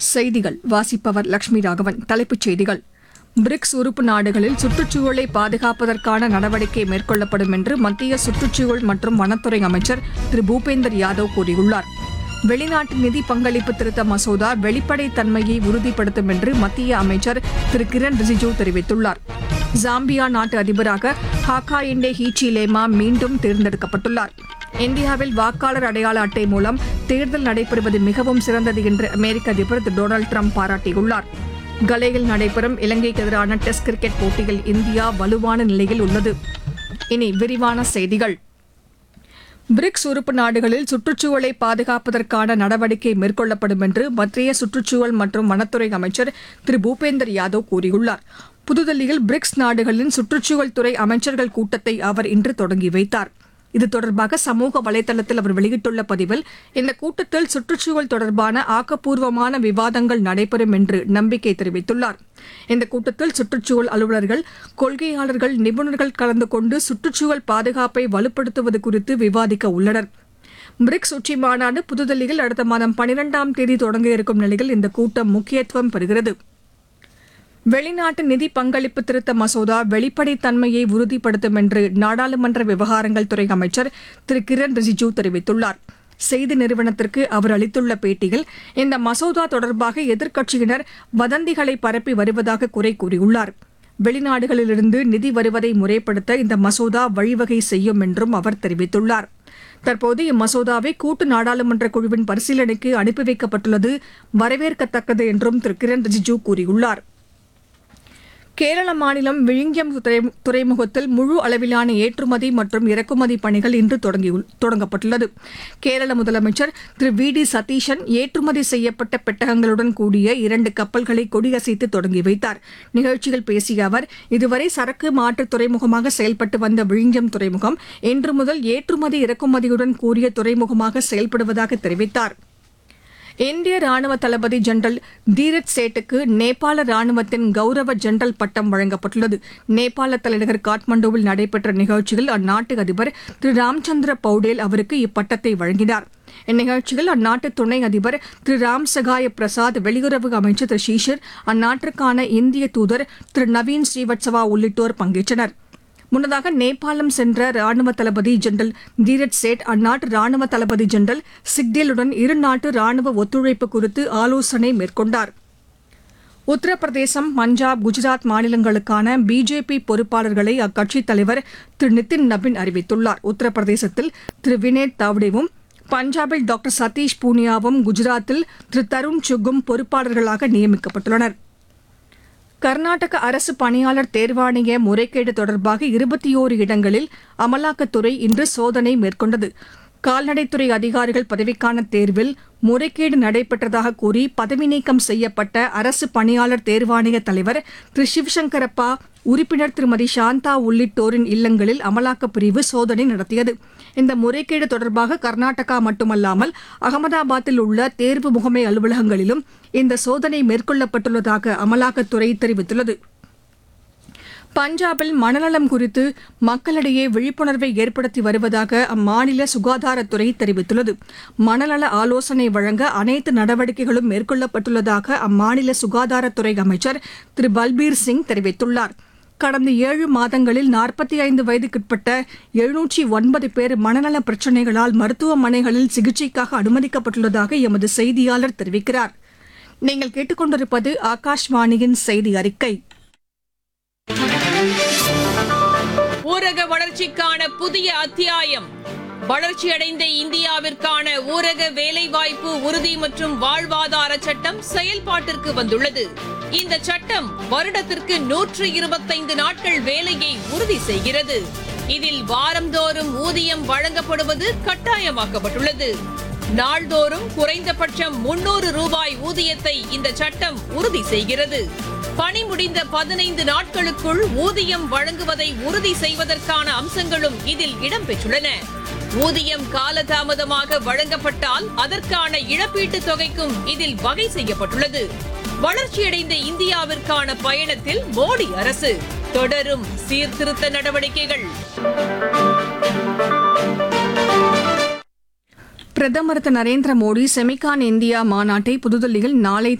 செய்திகள் வாசிப்பவர் லட்சுமி ராகவன் தலைப்புச் செய்திகள் பிரிக்ஸ் உறுப்பு நாடுகளில் சுற்றுச்சூழலை பாதுகாப்பதற்கான நடவடிக்கை மேற்கொள்ளப்படும் என்று மத்திய சுற்றுச்சூழல் மற்றும் வனத்துறை அமைச்சர் திரு பூபேந்தர் யாதவ் கூறியுள்ளார் வெளிநாட்டு நிதி பங்களிப்பு திருத்த மசோதா வெளிப்படைத் தன்மையை உறுதிப்படுத்தும் என்று மத்திய அமைச்சர் திரு கிரண் ரிஜிஜூ தெரிவித்துள்ளார் ஜாம்பியா நாட்டு அதிபராக ஹாக்கா இண்டே ஹீச்சி லேமா மீண்டும் தேர்ந்தெடுக்கப்பட்டுள்ளார் இந்தியாவில் வாக்காளர் அடையாள அட்டை மூலம் தேர்தல் நடைபெறுவது மிகவும் சிறந்தது என்று அமெரிக்க அதிபர் திரு டொனால்டு ட்ரம்ப் பாராட்டியுள்ளார் கலேயில் நடைபெறும் இலங்கைக்கு எதிரான டெஸ்ட் கிரிக்கெட் போட்டியில் இந்தியா வலுவான நிலையில் உள்ளது இனி விரிவான செய்திகள் பிரிக்ஸ் உறுப்பு நாடுகளில் சுற்றுச்சூழலை பாதுகாப்பதற்கான நடவடிக்கை மேற்கொள்ளப்படும் என்று மத்திய சுற்றுச்சூழல் மற்றும் வனத்துறை அமைச்சர் திரு பூபேந்தர் யாதவ் கூறியுள்ளார் புதுதில்லியில் பிரிக்ஸ் நாடுகளின் சுற்றுச்சூழல் துறை அமைச்சர்கள் கூட்டத்தை அவர் இன்று தொடங்கி வைத்தார் இது தொடர்பாக சமூக வலைதளத்தில் அவர் வெளியிட்டுள்ள பதிவில் இந்த கூட்டத்தில் சுற்றுச்சூழல் தொடர்பான ஆக்கப்பூர்வமான விவாதங்கள் நடைபெறும் என்று நம்பிக்கை தெரிவித்துள்ளார் இந்த கூட்டத்தில் சுற்றுச்சூழல் அலுவலர்கள் கொள்கையாளர்கள் நிபுணர்கள் கலந்து கொண்டு சுற்றுச்சூழல் பாதுகாப்பை வலுப்படுத்துவது குறித்து விவாதிக்க உள்ளனர் பிரிக்ஸ் உச்சி மாநாடு புதுதில்லியில் அடுத்த மாதம் பனிரெண்டாம் தேதி தொடங்க இருக்கும் நிலையில் இந்த கூட்டம் முக்கியத்துவம் பெறுகிறது வெளிநாட்டு நிதி பங்களிப்பு திருத்த மசோதா வெளிப்படைத் தன்மையை உறுதிப்படுத்தும் என்று நாடாளுமன்ற விவகாரங்கள் துறை அமைச்சர் திரு கிரண் ரிஜிஜூ தெரிவித்துள்ளார் செய்தி நிறுவனத்திற்கு அவர் அளித்துள்ள பேட்டியில் இந்த மசோதா தொடர்பாக எதிர்க்கட்சியினர் வதந்திகளை பரப்பி வருவதாக குறை கூறியுள்ளார் வெளிநாடுகளிலிருந்து நிதி வருவதை முறைப்படுத்த இந்த மசோதா வழிவகை செய்யும் என்றும் அவர் தெரிவித்துள்ளார் தற்போது இம்மசோதாவை கூட்டு நாடாளுமன்ற குழுவின் பரிசீலனைக்கு அனுப்பி வைக்கப்பட்டுள்ளது வரவேற்கத்தக்கது என்றும் திரு கிரண் ரிஜிஜூ கூறியுள்ளார் கேரள மாநிலம் விழுங்கியம் துறை- துறைமுகத்தில் முழு அளவிலான ஏற்றுமதி மற்றும் இறக்குமதி பணிகள் இன்று தொடங்கியுள்- தொடங்கப்பட்டுள்ளது கேரள முதலமைச்சர் திரு வி டி சதீஷன் ஏற்றுமதி செய்யப்பட்ட பெட்டகங்களுடன் கூடிய இரண்டு கப்பல்களை கொடியசைத்து தொடங்கி வைத்தார் நிகழ்ச்சியில் பேசிய அவர் இதுவரை சரக்கு மாற்று துறைமுகமாக செயல்பட்டு வந்த விழுங்கியம் துறைமுகம் இன்று முதல் ஏற்றுமதி இறக்குமதியுடன் கூடிய துறைமுகமாக செயல்படுவதாக தெரிவித்தார் இந்திய ராணுவ தளபதி ஜெனரல் தீரத் சேட்டுக்கு நேபாள ராணுவத்தின் கௌரவ ஜெனரல் பட்டம் வழங்கப்பட்டுள்ளது நேபாள தலைநகர் காட்மாண்டுவில் நடைபெற்ற நிகழ்ச்சியில் அந்நாட்டு அதிபர் திரு ராம்சந்திர பௌடேல் அவருக்கு இப்பட்டத்தை வழங்கினார் இந்நிகழ்ச்சியில் அந்நாட்டு துணை அதிபர் திரு ராம் சகாய பிரசாத் வெளியுறவு அமைச்சர் திரு ஷீஷர் அந்நாட்டிற்கான இந்திய தூதர் திரு நவீன் ஸ்ரீவத்சவா உள்ளிட்டோர் பங்கேற்றனர் முன்னதாக நேபாளம் சென்ற ராணுவ தளபதி ஜெனரல் தீரத் சேட் அந்நாட்டு ராணுவ தளபதி ஜெனரல் சிக்டேலுடன் இரு நாட்டு ராணுவ ஒத்துழைப்பு குறித்து ஆலோசனை மேற்கொண்டார் உத்தரப்பிரதேசம் பஞ்சாப் குஜராத் மாநிலங்களுக்கான பிஜேபி பொறுப்பாளர்களை அக்கட்சித் தலைவர் திரு நிதின் நபின் அறிவித்துள்ளார் உத்தரப்பிரதேசத்தில் திரு வினேத் தாவ்டேவும் பஞ்சாபில் டாக்டர் சதீஷ் பூனியாவும் குஜராத்தில் திரு தருண் சுக்கும் பொறுப்பாளர்களாக நியமிக்கப்பட்டுள்ளனர் கர்நாடக அரசு பணியாளர் தேர்வாணைய முறைகேடு தொடர்பாக இருபத்தி ஓரு இடங்களில் அமலாக்கத்துறை இன்று சோதனை மேற்கொண்டது கால்நடைத்துறை அதிகாரிகள் பதவிக்கான தேர்வில் முறைகேடு நடைபெற்றதாக கூறி பதவி நீக்கம் செய்யப்பட்ட அரசு பணியாளர் தேர்வாணைய தலைவர் திரு சிவசங்கரப்பா உறுப்பினர் திருமதி சாந்தா உள்ளிட்டோரின் இல்லங்களில் அமலாக்கப் பிரிவு சோதனை நடத்தியது இந்த முறைகேடு தொடர்பாக கர்நாடகா மட்டுமல்லாமல் அகமதாபாத்தில் உள்ள தேர்வு முகமை அலுவலகங்களிலும் இந்த சோதனை மேற்கொள்ளப்பட்டுள்ளதாக அமலாக்கத்துறை தெரிவித்துள்ளது பஞ்சாபில் மனநலம் குறித்து மக்களிடையே விழிப்புணர்வை ஏற்படுத்தி வருவதாக அம்மாநில சுகாதாரத்துறை தெரிவித்துள்ளது மனநல ஆலோசனை வழங்க அனைத்து நடவடிக்கைகளும் மேற்கொள்ளப்பட்டுள்ளதாக அம்மாநில சுகாதாரத்துறை அமைச்சர் திரு பல்பீர் சிங் தெரிவித்துள்ளார் கடந்த ஏழு மாதங்களில் நாற்பத்தி ஐந்து வயதுக்குட்பட்ட எழுநூற்றி ஒன்பது பேர் மனநல பிரச்சினைகளால் மருத்துவமனைகளில் சிகிச்சைக்காக அனுமதிக்கப்பட்டுள்ளதாக எமது செய்தியாளர் தெரிவிக்கிறார் நீங்கள் கேட்டுக்கொண்டிருப்பது ஆகாஷ்வாணியின் செய்தி அறிக்கை ஊரக வளர்ச்சிக்கான புதிய அத்தியாயம் வளர்ச்சியடைந்த இந்தியாவிற்கான ஊரக வேலைவாய்ப்பு உறுதி மற்றும் வாழ்வாதார சட்டம் செயல்பாட்டிற்கு வந்துள்ளது இந்த சட்டம் வருடத்திற்கு நூற்று இருபத்தைந்து நாட்கள் வேலையை உறுதி செய்கிறது இதில் வாரந்தோறும் ஊதியம் வழங்கப்படுவது கட்டாயமாக்கப்பட்டுள்ளது நாள்தோறும் குறைந்தபட்சம் முன்னூறு ரூபாய் ஊதியத்தை இந்த சட்டம் உறுதி செய்கிறது பணி முடிந்த பதினைந்து நாட்களுக்குள் ஊதியம் வழங்குவதை உறுதி செய்வதற்கான அம்சங்களும் இதில் இடம்பெற்றுள்ளன ஊதியம் காலதாமதமாக வழங்கப்பட்டால் அதற்கான இழப்பீட்டுத் தொகைக்கும் இதில் வகை செய்யப்பட்டுள்ளது வளர்ச்சியடைந்த இந்தியாவிற்கான பயணத்தில் மோடி அரசு தொடரும் சீர்திருத்த நடவடிக்கைகள் பிரதமர் திரு நரேந்திர மோடி செமிகான் இந்தியா மாநாட்டை புதுதில்லியில் நாளை